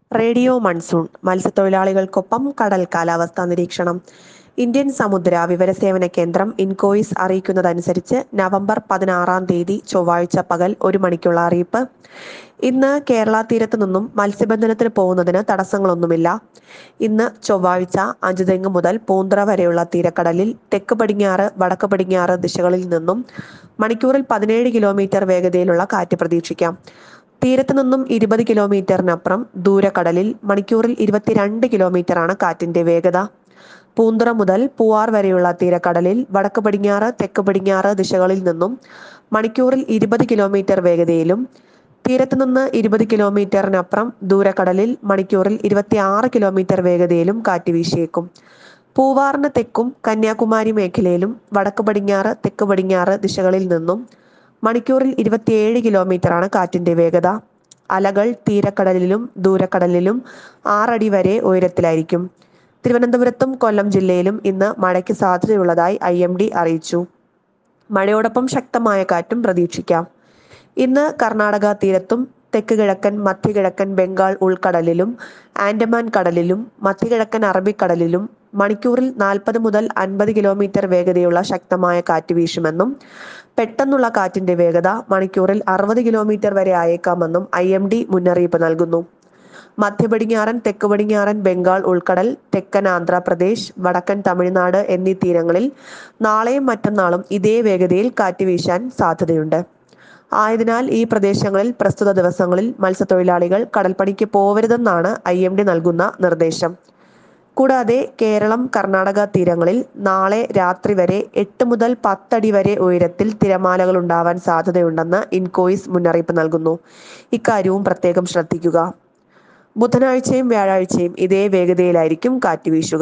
radio monsoon മത്സ്യത്തൊഴിലാളികൾക്കൊപ്പം കടൽ കാലാവസ്ഥാ നിരീക്ഷണം ഇന്ത്യൻ സമുദ്ര വിവരസേവന കേന്ദ്രം ഇൻകോയിസ് അറിയിക്കുന്നതനുസരിച്ച് നവംബർ പതിനാറാം തീയതി ചൊവ്വാഴ്ച പകൽ ഒരു മണിക്കുള്ള അറിയിപ്പ് ഇന്ന് കേരള തീരത്ത് നിന്നും മത്സ്യബന്ധനത്തിന് പോകുന്നതിന് തടസ്സങ്ങളൊന്നുമില്ല ഇന്ന് ചൊവ്വാഴ്ച അഞ്ചുതെങ്ങ് മുതൽ പൂന്തറ വരെയുള്ള തീരക്കടലിൽ തെക്ക് പടിഞ്ഞാറ് വടക്ക് പടിഞ്ഞാറ് ദിശകളിൽ നിന്നും മണിക്കൂറിൽ പതിനേഴ് കിലോമീറ്റർ വേഗതയിലുള്ള കാറ്റ് പ്രതീക്ഷിക്കാം തീരത്ത് നിന്നും ഇരുപത് കിലോമീറ്ററിനപ്പുറം ദൂരക്കടലിൽ മണിക്കൂറിൽ ഇരുപത്തിരണ്ട് കിലോമീറ്ററാണ് കാറ്റിന്റെ വേഗത പൂന്തുറ മുതൽ പൂവാർ വരെയുള്ള തീരക്കടലിൽ വടക്ക് പടിഞ്ഞാറ് തെക്ക് പടിഞ്ഞാറ് ദിശകളിൽ നിന്നും മണിക്കൂറിൽ ഇരുപത് കിലോമീറ്റർ വേഗതയിലും തീരത്ത് നിന്ന് ഇരുപത് കിലോമീറ്ററിനപ്പുറം ദൂരക്കടലിൽ മണിക്കൂറിൽ ഇരുപത്തിയാറ് കിലോമീറ്റർ വേഗതയിലും കാറ്റ് വീശിയേക്കും പൂവാറിന് തെക്കും കന്യാകുമാരി മേഖലയിലും വടക്ക് പടിഞ്ഞാറ് തെക്ക് പടിഞ്ഞാറ് ദിശകളിൽ നിന്നും മണിക്കൂറിൽ ഇരുപത്തിയേഴ് കിലോമീറ്ററാണ് കാറ്റിന്റെ വേഗത അലകൾ തീരക്കടലിലും ദൂരക്കടലിലും ആറടി വരെ ഉയരത്തിലായിരിക്കും തിരുവനന്തപുരത്തും കൊല്ലം ജില്ലയിലും ഇന്ന് മഴയ്ക്ക് സാധ്യതയുള്ളതായി ഐ എം ഡി അറിയിച്ചു മഴയോടൊപ്പം ശക്തമായ കാറ്റും പ്രതീക്ഷിക്കാം ഇന്ന് കർണാടക തീരത്തും തെക്ക് കിഴക്കൻ മധ്യകിഴക്കൻ ബംഗാൾ ഉൾക്കടലിലും ആൻഡമാൻ കടലിലും മധ്യകിഴക്കൻ അറബിക്കടലിലും മണിക്കൂറിൽ നാൽപ്പത് മുതൽ അൻപത് കിലോമീറ്റർ വേഗതയുള്ള ശക്തമായ കാറ്റ് വീശുമെന്നും പെട്ടെന്നുള്ള കാറ്റിന്റെ വേഗത മണിക്കൂറിൽ അറുപത് കിലോമീറ്റർ വരെ ആയേക്കാമെന്നും ഐ എം ഡി മുന്നറിയിപ്പ് നൽകുന്നു മധ്യപടിഞ്ഞാറൻ തെക്ക് പടിഞ്ഞാറൻ ബംഗാൾ ഉൾക്കടൽ തെക്കൻ ആന്ധ്രാപ്രദേശ് വടക്കൻ തമിഴ്നാട് എന്നീ തീരങ്ങളിൽ നാളെയും മറ്റന്നാളും ഇതേ വേഗതയിൽ കാറ്റ് വീശാൻ സാധ്യതയുണ്ട് ആയതിനാൽ ഈ പ്രദേശങ്ങളിൽ പ്രസ്തുത ദിവസങ്ങളിൽ മത്സ്യത്തൊഴിലാളികൾ കടൽപ്പണിക്ക് പോവരുതെന്നാണ് ഐ എം ഡി നൽകുന്ന നിർദ്ദേശം കൂടാതെ കേരളം കർണാടക തീരങ്ങളിൽ നാളെ രാത്രി വരെ എട്ട് മുതൽ പത്തടി വരെ ഉയരത്തിൽ തിരമാലകൾ ഉണ്ടാവാൻ സാധ്യതയുണ്ടെന്ന് ഇൻകോയിസ് മുന്നറിയിപ്പ് നൽകുന്നു ഇക്കാര്യവും പ്രത്യേകം ശ്രദ്ധിക്കുക ബുധനാഴ്ചയും വ്യാഴാഴ്ചയും ഇതേ വേഗതയിലായിരിക്കും കാറ്റ് വീശുക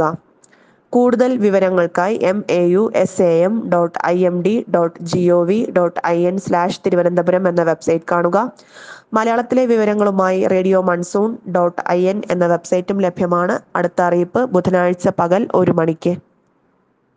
കൂടുതൽ വിവരങ്ങൾക്കായി M A U S A M dot I M D dot G O V dot I N slash Thiruvananthapuram എന്ന വെബ്സൈറ്റ് കാണുക മലയാളത്തിലെ വിവരങ്ങളുമായി radio monsoon dot I N എന്ന വെബ്സൈറ്റും ലഭ്യമാണ് അടുത്ത അറിയിപ്പ് ബുധനാഴ്ച പകൽ ഒരു മണിക്ക്